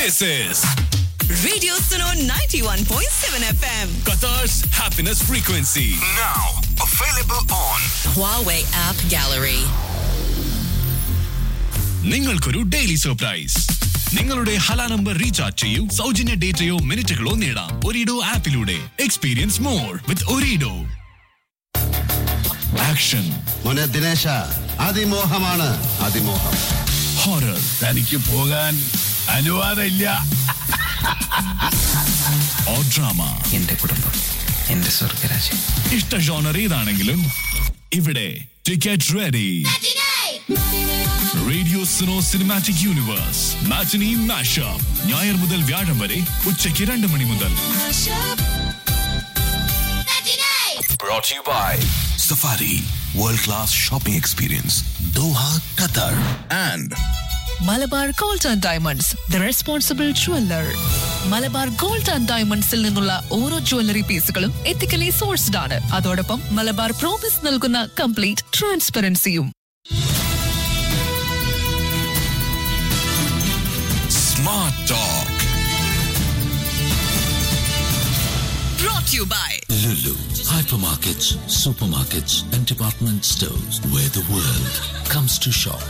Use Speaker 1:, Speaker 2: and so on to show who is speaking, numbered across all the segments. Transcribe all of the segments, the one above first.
Speaker 1: This is
Speaker 2: Radio Suno 91.7 FM.
Speaker 1: Qatar's happiness frequency.
Speaker 3: Now available on
Speaker 2: Huawei App Gallery.
Speaker 1: നിങ്ങൾക്കൊരു daily surprise നിങ്ങളുടെ ഹല number recharge ചെയ്യൂ സൗജന്യ ഡേറ്റയോ മിനിറ്റുകളോ നേടാം ഒരിഡോ ആപ്പിലൂടെ എക്സ്പീരിയൻസ് മോർ വിത്ത് ഒരിഡോ ആക്ഷൻ
Speaker 4: മോനെ ദിനേശ അതിമോഹമാണ് അതിമോഹം
Speaker 1: ഹൊറർ
Speaker 5: തനിക്ക് പോകാൻ അനുവാദമില്ല
Speaker 1: ഓർ ഡ്രാമ
Speaker 6: എന്റെ കുടുംബം എന്റെ സ്വർഗരാജ്യം
Speaker 1: ഇഷ്ട ജോണർ ഏതാണെങ്കിലും ഇവിടെ ടിക്കറ്റ് റെഡി റേഡിയോ സിനോ സിനിമാറ്റിക് യൂണിവേഴ്സ് മാറ്റിനി മാഷപ്പ് ഞായർ മുതൽ വ്യാഴം വരെ ഉച്ചയ്ക്ക് രണ്ട് മണി മുതൽ
Speaker 3: brought to you by Safari World Class Shopping Experience Doha, Qatar and
Speaker 7: Malabar gold and diamonds the responsible jeweller Malabar gold and ഡയമണ്ട്സിൽ നിന്നുള്ള ഓരോ ജ്വല്ലറി പീസുകളും എത്തിക്കലി സോഴ്സ്ഡ് ആണ് അതോടൊപ്പം മലബാർ പ്രോമിസ് നൽകുന്ന കംപ്ലീറ്റ് ട്രാൻസ്പെറൻസിയും
Speaker 3: Smart Talk
Speaker 2: Brought to you by
Speaker 8: Lulu, hypermarkets, supermarkets, and department stores where the world comes to shop.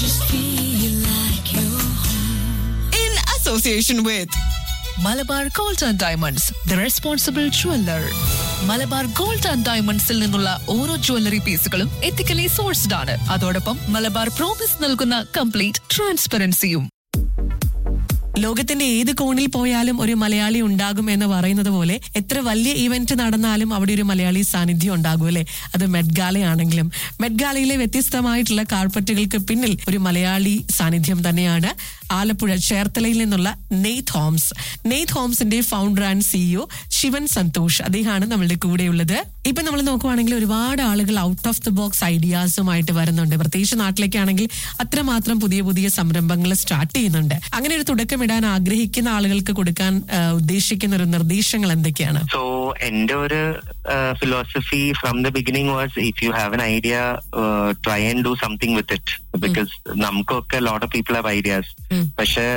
Speaker 2: in association with
Speaker 7: Malabar gold and diamonds the responsible jeweller Malabar gold and ഡയമണ്ട്സിൽ നിന്നുള്ള ഓരോ jewellery പീസുകളും ethically sourced ആണ് അതോടൊപ്പം Malabar promise നൽകുന്ന complete ട്രാൻസ്പെറൻസിയും
Speaker 9: ലോകത്തിന്റെ ഏത് കോണിൽ പോയാലും ഒരു മലയാളി ഉണ്ടാകും എന്ന് പറയുന്നത് പോലെ എത്ര വലിയ ഇവന്റ് നടന്നാലും അവിടെ ഒരു മലയാളി സാന്നിധ്യം ഉണ്ടാകും അല്ലെ അത് മെഡ്ഗാലയാണെങ്കിലും മെഡ്ഗാലയിലെ വ്യത്യസ്തമായിട്ടുള്ള കാർപ്പറ്റുകൾക്ക് പിന്നിൽ ഒരു മലയാളി സാന്നിധ്യം തന്നെയാണ് ആലപ്പുഴ ചേർത്തലയിൽ നിന്നുള്ള നെയ്ത്ത് ഹോംസ് നെയ്ത്ത് ഹോംസിന്റെ founder and CEO Shivan Santhosh അദ്ദേഹമാണ് നമ്മളുടെ കൂടെയുള്ളത് ഇപ്പൊ നമ്മൾ നോക്കുവാണെങ്കിൽ ഒരുപാട് ആളുകൾ ഔട്ട് ഓഫ് ദി ബോക്സ് ഐഡിയാസുമായിട്ട് വരുന്നുണ്ട് പ്രത്യേകിച്ച് നാട്ടിലേക്കാണെങ്കിൽ അത്രമാത്രം പുതിയ പുതിയ സംരംഭങ്ങൾ സ്റ്റാർട്ട് ചെയ്യുന്നുണ്ട് അങ്ങനെ ഒരു തുടക്കമിടാൻ ആഗ്രഹിക്കുന്ന ആളുകൾക്ക് കൊടുക്കാൻ ആ, ഉദ്ദേശിക്കുന്ന ഒരു നിർദ്ദേശങ്ങൾ എന്തൊക്കെയാണ്
Speaker 10: സോ എന്റെ ഒരു philosophy from the beginning was if you have an idea try and do something with it because നമുക്കൊക്കെ lot of people have ideas പക്ഷെ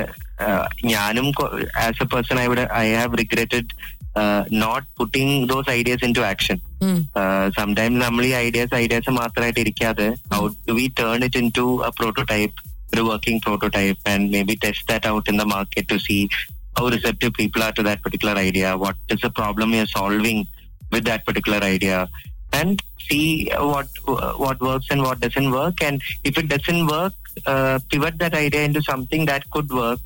Speaker 10: ഞാനും as a person I would I have regretted not putting those ideas into action sometimes നമ്മൾ ഈ ideas ideas മാത്രമായിട്ട് ഇരിക്കാതെ how do we turn it into a prototype ഒരു working prototype and maybe test that out in the market to see how receptive people are to that particular idea, what is the problem you're solving with that particular idea, and see what what works and what doesn't work. And if it doesn't work, uh, pivot that idea into something that could work.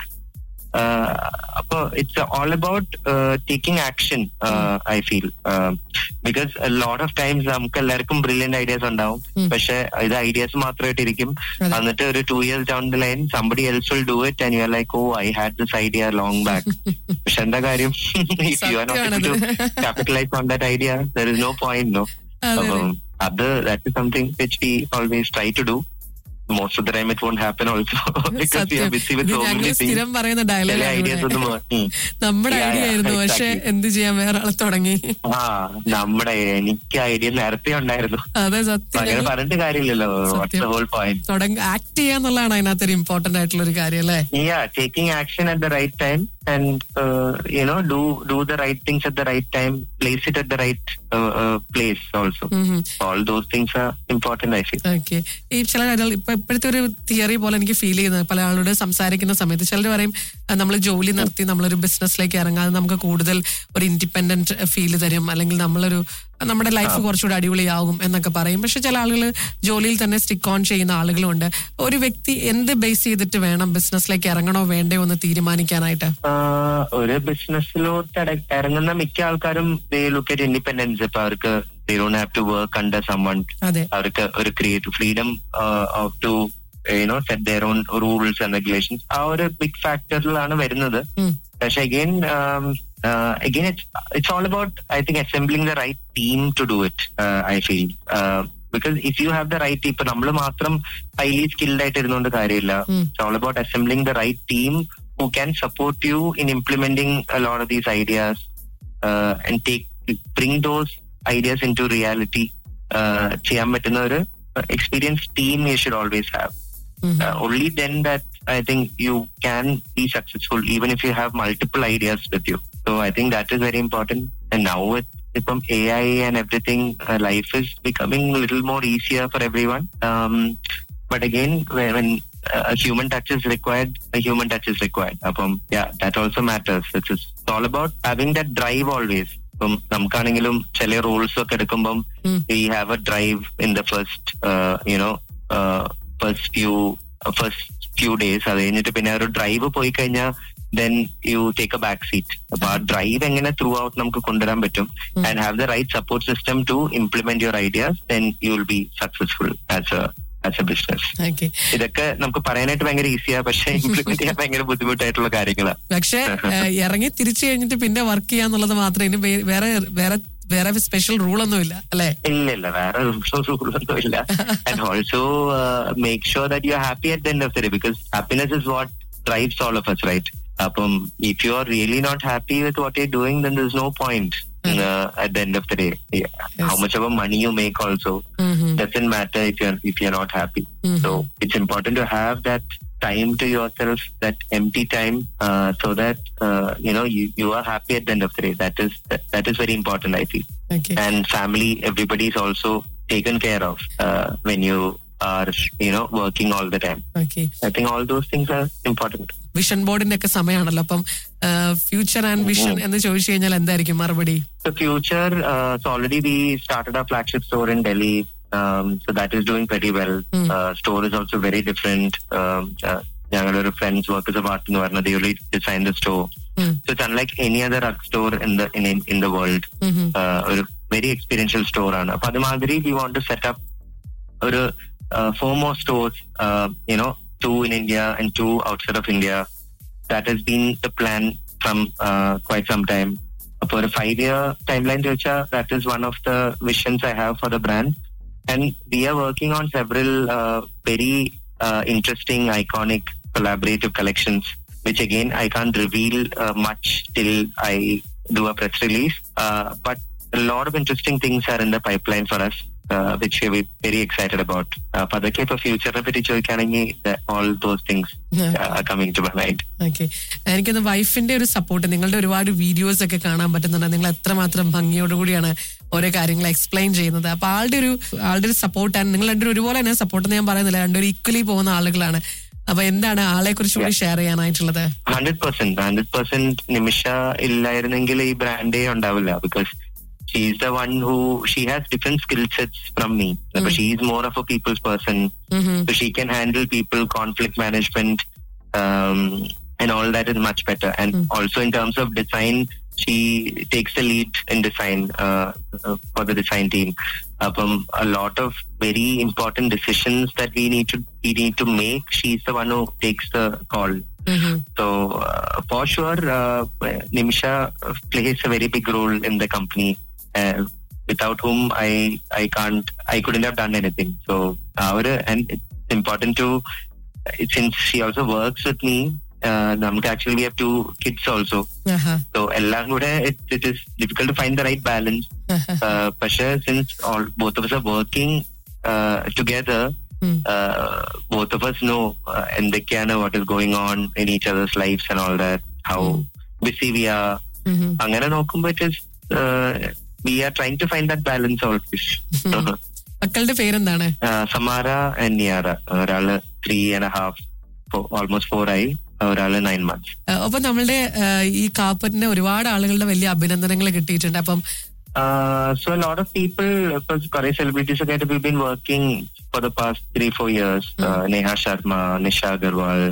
Speaker 10: Uh, അപ്പൊ it's all about uh, taking action. Uh, I feel uh, because a lot of times നമുക്ക് എല്ലാവർക്കും brilliant ideas ഉണ്ടാവും പക്ഷെ ഇത് ideas മാത്രമായിട്ട് ഇരിക്കും എന്നിട്ട് ഒരു two years down the line somebody else will do it and you are like oh I had this idea long back പക്ഷെ എന്താ കാര്യം if you are not to capitalise on that idea there is no point no അപ്പം അത് that is something which we always try to do most of the time it won't happen also because we are busy with so
Speaker 9: ഞങ്ങൾ
Speaker 10: many
Speaker 9: സ്ഥിരം
Speaker 10: things
Speaker 9: പറയുന്ന
Speaker 10: ചില ideas ഒന്നും
Speaker 9: dialogue
Speaker 10: ഉം.
Speaker 9: നമ്മുടെ
Speaker 10: Yeah,
Speaker 9: idea
Speaker 10: yeah,
Speaker 9: ആയിരുന്നു പക്ഷെ
Speaker 10: exactly.
Speaker 9: എന്ത് ചെയ്യാൻ വേറെ ആളെ തുടങ്ങി
Speaker 10: ആ നമ്മുടെ എനിക്ക് ഐഡിയ നേരത്തെ ഉണ്ടായിരുന്നു
Speaker 9: അതെ
Speaker 10: അപ്പൊ
Speaker 9: സത്യം
Speaker 10: അങ്ങനെ
Speaker 9: ഞങ്ങൾ
Speaker 10: പറഞ്ഞിട്ട് കാര്യമില്ലല്ലോ വാട്ട്സ് ദ ഹോൾ പോയിന്റ്
Speaker 9: തുടങ്ങ ആക്ട് ചെയ്യാന്നുള്ളതാണ് അതിനകത്തൊരു ഇമ്പോർട്ടന്റ് ആയിട്ടുള്ള ഒരു കാര്യം അല്ലേ
Speaker 10: yeah taking action at the right time and uh, you know do do the right things at the right time place it at the right uh, uh, place also all those things are important i feel
Speaker 9: okay ഈ ചില കാര്യങ്ങൾ ഇപ്പൊ ഇപ്പോഴത്തെ ഒരു theory പോലെ എനിക്ക് feel ചെയ്യുന്നത് പല ആളോട് സംസാരിക്കുന്ന സമയത്ത് ചിലർ പറയും നമ്മൾ ജോലി നിർത്തി നമ്മളൊരു ബിസിനസ്സിലേക്ക് ഇറങ്ങാതെ നമുക്ക് കൂടുതൽ ഒരു ഇൻഡിപെൻഡന്റ് ഫീൽ തരും അല്ലെങ്കിൽ നമ്മളൊരു നമ്മുടെ ലൈഫ് കുറച്ചുകൂടി അടിപൊളിയാകും എന്നൊക്കെ പറയും പക്ഷെ ചില ആളുകൾ ജോലിയിൽ തന്നെ സ്റ്റിക്ക് ഓൺ ചെയ്യുന്ന ആളുകളുണ്ട് ഒരു വ്യക്തി എന്ത് ബേസ് ചെയ്തിട്ട് വേണം ബിസിനസ്സിലേക്ക് ഇറങ്ങണോ വേണ്ടയോ എന്ന് തീരുമാനിക്കാനായിട്ട്
Speaker 10: ആഹ് ഒരു ബിസിനസ്സിലോട്ട് ഇറങ്ങുന്ന മിക്ക ആൾക്കാരും ലുക്ക് അറ്റ് ഇൻഡിപെൻഡൻസ് ഇപ്പൊ അവർക്ക് they don't have to work under someone
Speaker 9: അതെ
Speaker 10: അവർക്ക് ഒരു create freedom of to you know set their own rules and regulations ആ ഒരു ബിഗ് ഫാക്ടറിലാണ് വരുന്നത്
Speaker 9: ഉം.
Speaker 10: പക്ഷെ again again it's it's all about I think assembling the right team to do it I feel because if you have the right ഇപ്പൊ നമ്മൾ മാത്രം highly skilled ആയിട്ട് ഇരുന്നുകൊണ്ട് കാര്യമില്ല it's all about assembling the right team who can support you in implementing lot of these ideas and take bring those ideas into reality ചെയ്യാൻ പറ്റുന്ന ഒരു experience team you should always have only then that I think you can be successful even if you have multiple ideas with you. So I think that is very important. And now with from AI and everything, uh, life is becoming a little more easier for everyone. Um, but again, when, when uh, a human touch is required, a human touch is required. Upon, yeah, that also matters. It's, it's all about having that drive always. ഇപ്പം നമുക്കാണെങ്കിലും ചില roles ഒക്കെ എടുക്കുമ്പം we have a drive in the first you know first few first few days അത് കഴിഞ്ഞിട്ട് പിന്നെ ആ ഒരു drive പോയി കഴിഞ്ഞാൽ then you take a back seat അപ്പൊ ആ ഡ്രൈവ് എങ്ങനെ ത്രൂ ഔട്ട് നമുക്ക് കൊണ്ടുവരാൻ പറ്റും and have the right support system to implement your ideas then you will be successful as a as a business
Speaker 9: okay
Speaker 10: ഇതൊക്കെ നമുക്ക് പറയാനായിട്ട് ഭയങ്കര ഈസിയാ പക്ഷെ ഇംപ്ലിമെന്റ് ചെയ്യാൻ ഭയങ്കര ബുദ്ധിമുട്ടായിട്ടുള്ള കാര്യങ്ങളാണ്
Speaker 9: പക്ഷെ ഇറങ്ങി തിരിച്ചു കഴിഞ്ഞിട്ട് പിന്നെ വർക്ക് ചെയ്യാന്നുള്ളത് മാത്രമേ ഇനി വേ- വേറെ വേറെ വേറെ സ്പെഷ്യൽ റൂൾ ഒന്നും ഇല്ല അല്ലെ
Speaker 10: ഇല്ല ഇല്ല വേറെ റൂളൊന്നും ഇല്ല and also make sure that you are happy at the end of the day because happiness is what drives all of us right അപ്പം if you are really not happy with what you doing then this no point at the end of the day how much of money you make also doesn't matter if you're if you're not happy. So it's important to have that time to yourself, that empty time, uh, so that uh, you know you, you are happy at the end of the day. That is that, that is very important, I feel.
Speaker 9: Okay
Speaker 10: And family, everybody is also taken care of uh, when you are you know working all the time.
Speaker 9: Okay
Speaker 10: I think all those things are important.
Speaker 9: Vision ബോർഡിന്റെ ഒക്കെ സമയമാണല്ലോ അപ്പം future and vision എന്ന് ചോദിച്ചു കഴിഞ്ഞാൽ എന്തായിരിക്കും മറുപടി
Speaker 10: The future, uh, so already we started our flagship store in Delhi. Um, so that is doing pretty well. Uh, store is also very different. Um, uh, ഞങ്ങളുടെ ഒരു ഫ്രണ്ട്സ് വർക്കേഴ്സ് ഓഫ് ആർട്ട് എന്ന് പറഞ്ഞത് you design the store so it's unlike any other rug store in the in the world ഒരു very experiential store ആണ് അപ്പൊ അതുമാതിരി we want to set up ഒരു four more stores you know two in India and two outside of India that has been the plan from uh, quite some time. For a five-year timeline, Jocha, that is one of the visions I have for the brand. And we are working on several uh, very uh, interesting, iconic, collaborative collections, which again, I can't reveal uh, much till I do a press release. Uh, but a lot of interesting things are in the pipeline for us. Uh, which we're very excited about. Uh, for the Cape of Future, പറ്റി ചോദിക്കുകയാണെങ്കിൽ, that all those things uh, are coming to my mind.
Speaker 9: Okay എനിക്കൊന്ന് വൈഫിന്റെ ഒരു support നിങ്ങളുടെ ഒരുപാട് videos ഒക്കെ കാണാൻ പറ്റുന്നുണ്ട് നിങ്ങൾ എത്രമാത്രം ഭംഗിയോടുകൂടിയാണ് ഓരോ കാര്യങ്ങൾ എക്സ്പ്ലെയിൻ ചെയ്യുന്നത് അപ്പൊ ആളുടെ ഒരു ആളുടെ ഒരു സപ്പോർട്ടാണ് നിങ്ങൾ രണ്ടുപേരും ഒരുപോലെ തന്നെ സപ്പോർട്ട് ഞാൻ പറയുന്നില്ല രണ്ടുപേരും ഈക്വലി പോകുന്ന ആളുകളാണ് അപ്പൊ എന്താണ് ആളെ കുറിച്ച് കൂടി ഷെയർ ചെയ്യാനായിട്ടുള്ളത്
Speaker 10: hundred percent hundred percent Nimisha ഇല്ലായിരുന്നെങ്കിൽ ഈ ബ്രാൻഡേ ഉണ്ടാവില്ല because she's the one who she has different skill sets from me അപ്പൊ she is more of a people's person so she can handle people conflict management um, and all that is much better and also in terms of design she takes the lead in design uh, uh, for the design team um, a lot of very important decisions that we need to we need to make she's the one who takes the call so uh, for sure uh, nimisha plays a very big role in the company uh, without whom I I can't I couldn't have done anything. So our and it's important to since she also works with me. Uh, നമുക്ക് actually we have two kids also. So എല്ലാം കൂടെ it, it is difficult to find the right balance. uh, പക്ഷേ since all both of us are working uh, together, uh, both of us know uh, എന്തൊക്കെയാണ് what is going on in each other's lives and all that. How busy we are. അങ്ങനെ നോക്കുമ്പോ it is uh, we are trying to find that balance always.
Speaker 9: മക്കളുടെ പേരെന്താണ്
Speaker 10: Uh, സമാര and Niyara ഒരാള് three and half almost four ആയി ഒരാള് nine months
Speaker 9: ആ, അപ്പൊ നമ്മളുടെ ആ, ഈ കാപ്പറ്റിന് ഒരുപാട് ആളുകളുടെ വലിയ അഭിനന്ദനങ്ങൾ കിട്ടിയിട്ടുണ്ട് അപ്പം
Speaker 10: സോ ലോട്ട് ഓഫ് പീപ്പിൾ കുറെ സെലിബ്രിറ്റീസ് ഒക്കെ ആയിട്ട് we've been working for the past three four years Neha Sharma Nisha Agarwal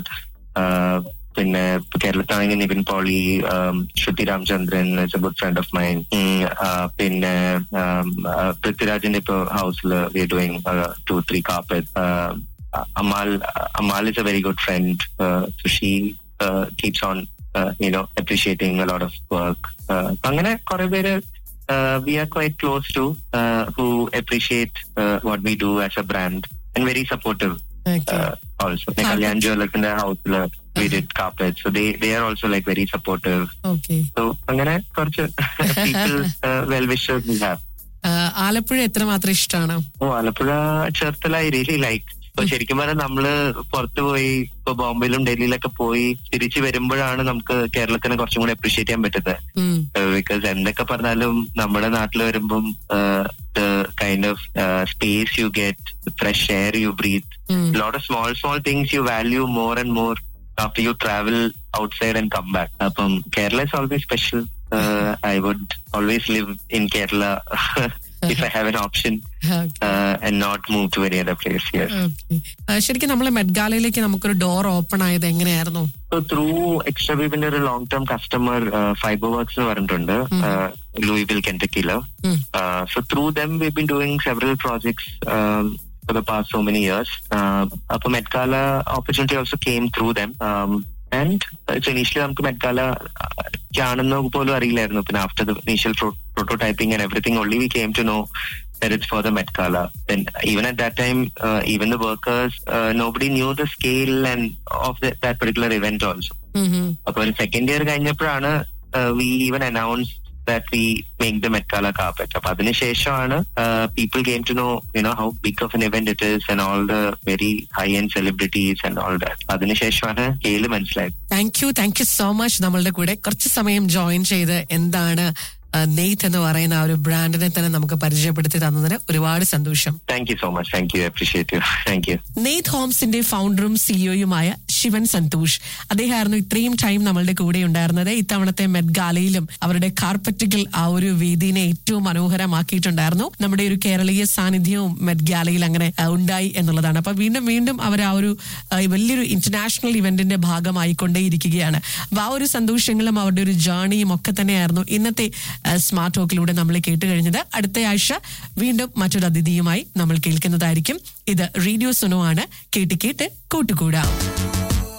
Speaker 10: പിന്നെ ഇപ്പൊ കേരളത്തിലാണെങ്കിൽ Nivin Pauly Shruti Ramachandran is a good friend of mine പിന്നെ um, uh, പൃഥ്വിരാജിന്റെ ഇപ്പൊ ഹൗസിൽ we are doing two three carpet Amal Amal is a very good friend so she keeps on you know appreciating a lot of work അങ്ങനെ കുറെ പേര് uh, we are quite close to uh, who appreciate uh, what we do as a brand and very supportive uh, also. Like Kalyan Jewelers in their house, uh, we did carpet. So they, they are also like very supportive.
Speaker 9: Okay
Speaker 10: So അങ്ങനെ കുറച്ച് people uh, well wishers we have.
Speaker 9: Alappuzha എത്രമാത്രം ഇഷ്ടമാണ്
Speaker 10: Oh, Alapura Cherthala, I really like. അപ്പൊ ശരിക്കും പറഞ്ഞാൽ നമ്മള് പുറത്തു പോയി ഇപ്പൊ ബോംബെയിലും ഡൽഹിയിലൊക്കെ പോയി തിരിച്ചു വരുമ്പോഴാണ് നമുക്ക് കേരളത്തിനെ കുറച്ചും കൂടി അപ്രീഷിയേറ്റ് ചെയ്യാൻ പറ്റുന്നത് ബിക്കോസ് എന്തൊക്കെ പറഞ്ഞാലും നമ്മുടെ നാട്ടിൽ വരുമ്പം kind of space you get fresh air you breathe lot of small small things you value more and more after you travel outside and come back. അപ്പം Kerala is always special. Uh, I would always live in Kerala if I have an option uh, and not move to any other place here.
Speaker 9: ശരിക്കും നമ്മൾ മെഡ്ഗാലയിലേക്ക് നമുക്കൊരു door open ആയത് എങ്ങനെയായിരുന്നു
Speaker 10: So through Extra Weaveന്റെ ഒരു long term customer fiber works എന്ന് പറഞ്ഞിട്ടുണ്ട് ലൂയിവിൽ കെൻറ്റക്കില് so through them we been doing several projects for the past so many years. Uh, അപ്പൊ Met Gala opportunity also came through them and initially നമുക്ക് Met Gala ആണെന്ന് പോലും അറിയില്ലായിരുന്നു പിന്നെ after the initial prototyping and everything only we came to know that it's for the Met Gala. Then even at that time, uh, even the workers, uh, nobody knew the scale and of the, that particular event also. അപ്പൊ second year കഴിഞ്ഞപ്പോഴാണ് we even announce that we make the Met Gala carpet അപ്പൊ അതിനുശേഷമാണ് people came to know you know how big of an event it is and all the very high end celebrities and all that അതിനുശേഷമാണ് scale മനസ്സിലായത്
Speaker 9: thank you thank you so much നമ്മളുടെ കൂടെ കുറച്ച് സമയം join ചെയ്ത് എന്താണ് നെയ്ത്ത് എന്ന് പറയുന്ന ആ ഒരു ബ്രാൻഡിനെ തന്നെ നമുക്ക് പരിചയപ്പെടുത്തി തന്നതിന് ഒരുപാട് സന്തോഷം
Speaker 10: thank you so much thank you appreciate you thank you
Speaker 9: Neythu ഹോംസിന്റെ ഫൗണ്ടറും സിഇഒയുമായ ശിവൻ സന്തോഷ് അദ്ദേഹമായിരുന്നു ഇത്രയും ടൈം നമ്മളുടെ കൂടെ ഉണ്ടായിരുന്നത് ഇത്തവണത്തെ മെറ്റ് ഗാലയിലും അവരുടെ കാർപ്പറ്റുകൾ ആ ഒരു വേദിനെ ഏറ്റവും മനോഹരമാക്കിയിട്ടുണ്ടായിരുന്നു നമ്മുടെ ഒരു കേരളീയ സാന്നിധ്യവും മെറ്റ് ഗാലയിൽ അങ്ങനെ ആ, ഉണ്ടായി എന്നുള്ളതാണ് അപ്പൊ വീണ്ടും വീണ്ടും അവർ ആ ഒരു ആ, വലിയൊരു ഇന്റർനാഷണൽ ഇവന്റിന്റെ ഭാഗമായിക്കൊണ്ടേയിരിക്കുകയാണ് അപ്പൊ ആ ഒരു സന്തോഷങ്ങളും അവരുടെ ഒരു ജേണിയും ഒക്കെ തന്നെയായിരുന്നു ഇന്നത്തെ സ്മാർട്ട് ടോക്കിലൂടെ നമ്മൾ കേട്ട് കഴിഞ്ഞത് അടുത്ത ആഴ്ച വീണ്ടും മറ്റൊരു അതിഥിയുമായി നമ്മൾ കേൾക്കുന്നതായിരിക്കും ഇത് റേഡിയോ സുനോ ആണ് കേട്ട് കേട്ട് കൂട്ടുകൂടാം